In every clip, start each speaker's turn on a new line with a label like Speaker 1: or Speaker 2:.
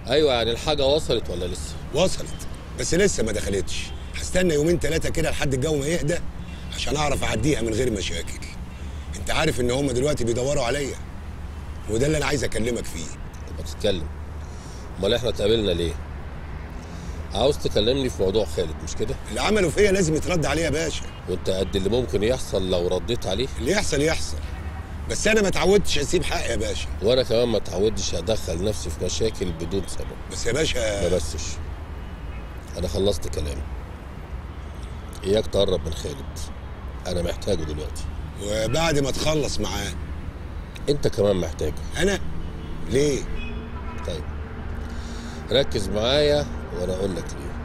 Speaker 1: ايوه يعني الحاجه وصلت ولا لسه
Speaker 2: وصلت بس لسه ما دخلتش هستنى يومين ثلاثه كده لحد الجو ما يهدى عشان اعرف اعديها من غير مشاكل انت عارف ان هم دلوقتي بيدوروا عليا وده اللي انا عايز اكلمك فيه
Speaker 1: تبقى تتكلم امال احنا اتقابلنا ليه عاوز تكلمني في موضوع خالد مش كده
Speaker 2: اللي عمله فيا لازم يترد عليه يا باشا
Speaker 1: وانت قد اللي ممكن يحصل لو رديت عليه
Speaker 2: اللي يحصل يحصل بس انا ما اتعودتش اسيب حقي يا باشا
Speaker 1: وانا كمان ما اتعودش ادخل نفسي في مشاكل بدون سبب
Speaker 2: بس يا باشا
Speaker 1: ما بسش انا خلصت كلامي اياك تقرب من خالد انا محتاجه دلوقتي
Speaker 2: وبعد ما تخلص معاه
Speaker 1: انت كمان محتاجه
Speaker 2: انا ليه
Speaker 1: طيب ركز معايا وانا اقول لك ليه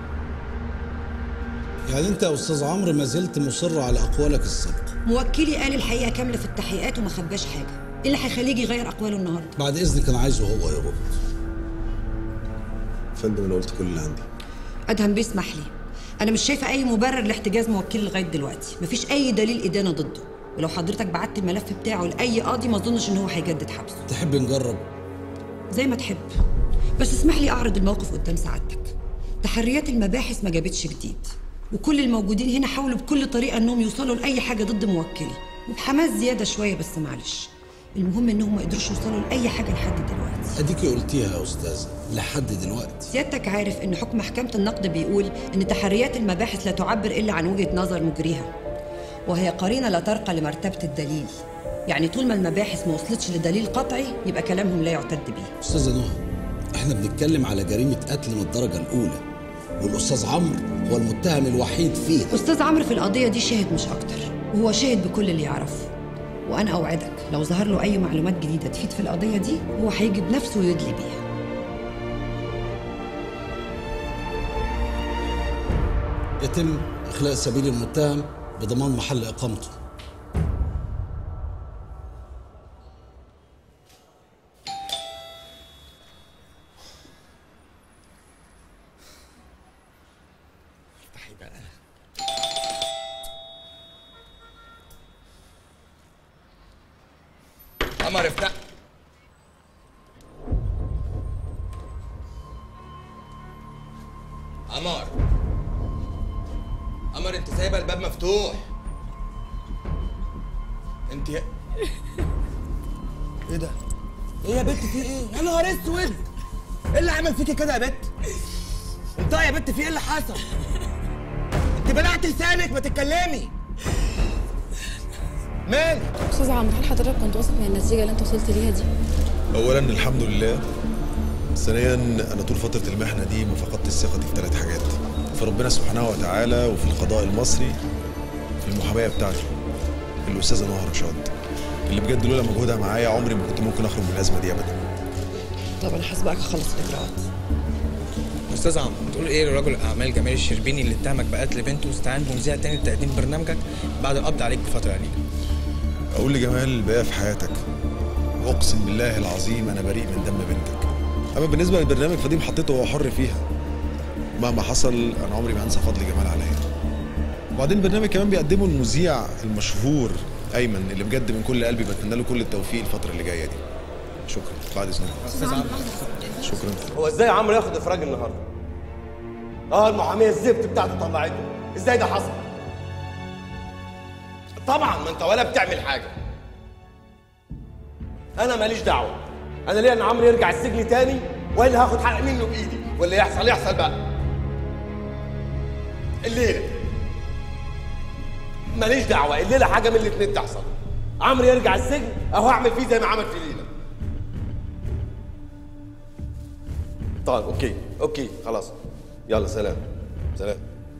Speaker 3: يعني انت يا استاذ عمرو ما زلت مصر على اقوالك السابقه
Speaker 4: موكلي قال الحقيقه كامله في التحقيقات وما خباش حاجه ايه اللي هيخليه يجي يغير اقواله النهارده
Speaker 3: بعد اذنك انا عايزه هو يرد
Speaker 5: فندم انا قلت كل اللي عندي
Speaker 4: ادهم بيسمح لي انا مش شايفه اي مبرر لاحتجاز موكلي لغايه دلوقتي مفيش اي دليل ادانه ضده ولو حضرتك بعت الملف بتاعه لاي قاضي ما اظنش ان هو هيجدد حبسه
Speaker 3: تحب نجرب
Speaker 4: زي ما تحب بس اسمح لي اعرض الموقف قدام سعادتك تحريات المباحث ما جابتش جديد وكل الموجودين هنا حاولوا بكل طريقه انهم يوصلوا لاي حاجه ضد موكلي وبحماس زياده شويه بس معلش المهم انهم ما قدروش يوصلوا لاي حاجه لحد دلوقتي
Speaker 3: اديكي قلتيها يا استاذه لحد دلوقتي
Speaker 4: سيادتك عارف ان حكم محكمه النقد بيقول ان تحريات المباحث لا تعبر الا عن وجهه نظر مجريها وهي قرينه لا ترقى لمرتبه الدليل يعني طول ما المباحث ما وصلتش لدليل قطعي يبقى كلامهم لا يعتد به
Speaker 3: استاذه نهى احنا بنتكلم على جريمه قتل من الدرجه الاولى والاستاذ عمرو هو المتهم الوحيد فيها
Speaker 4: استاذ عمرو في القضيه دي شاهد مش اكتر وهو شاهد بكل اللي يعرفه وانا اوعدك لو ظهر له اي معلومات جديده تفيد في القضيه دي هو هيجي بنفسه ويدلي بيها
Speaker 3: يتم اخلاء سبيل المتهم بضمان محل اقامته
Speaker 6: قمر افتح قمر قمر انت سايبه الباب مفتوح انت يا ايه ده؟ ايه يا بت في ايه؟ يا نهار اسود ايه اللي عمل فيكي كده يا بت؟ انت يا بت في ايه اللي حصل؟ انت بلعت لسانك ما تتكلمي مالك؟
Speaker 7: استاذ عمرو هل حضرتك كنت واثق من النتيجه اللي انت وصلت ليها دي
Speaker 5: اولا الحمد لله ثانيا انا طول فتره المحنه دي ما فقدتش ثقتي في ثلاث حاجات في ربنا سبحانه وتعالى وفي القضاء المصري في المحاميه بتاعتي الاستاذه نهى رشاد اللي بجد لولا مجهودها معايا عمري ما كنت ممكن اخرج من الازمه دي ابدا
Speaker 4: طب انا هسبقك اخلص الاجراءات
Speaker 6: استاذ عمرو تقول ايه لرجل الاعمال جمال الشربيني اللي اتهمك بقتل بنته واستعان بمذيع تاني لتقديم برنامجك بعد القبض عليك بفتره قليله
Speaker 5: اقول لجمال الباقي في حياتك واقسم بالله العظيم انا بريء من دم بنتك اما بالنسبه للبرنامج فدي محطته وهو حر فيها مهما حصل انا عمري ما هنسى فضل جمال عليا وبعدين البرنامج كمان بيقدمه المذيع المشهور ايمن اللي بجد من كل قلبي بتمنى له كل التوفيق الفتره اللي جايه دي شكرا بعد اذنك
Speaker 6: استاذ عمرو
Speaker 5: شكرا
Speaker 8: هو ازاي عمرو ياخد افراج النهارده؟ اه المحاميه الزفت بتاعته طلعته، ازاي ده حصل؟ طبعا ما انت ولا بتعمل حاجه. انا ماليش دعوه. انا ليا ان عمرو يرجع السجن تاني والا هاخد حق منه بايدي واللي يحصل يحصل بقى. الليله ماليش دعوه الليله حاجه من الاتنين تحصل. عمرو يرجع السجن او هعمل فيه زي ما عمل في ليلى. طيب اوكي اوكي خلاص يلا سلام سلام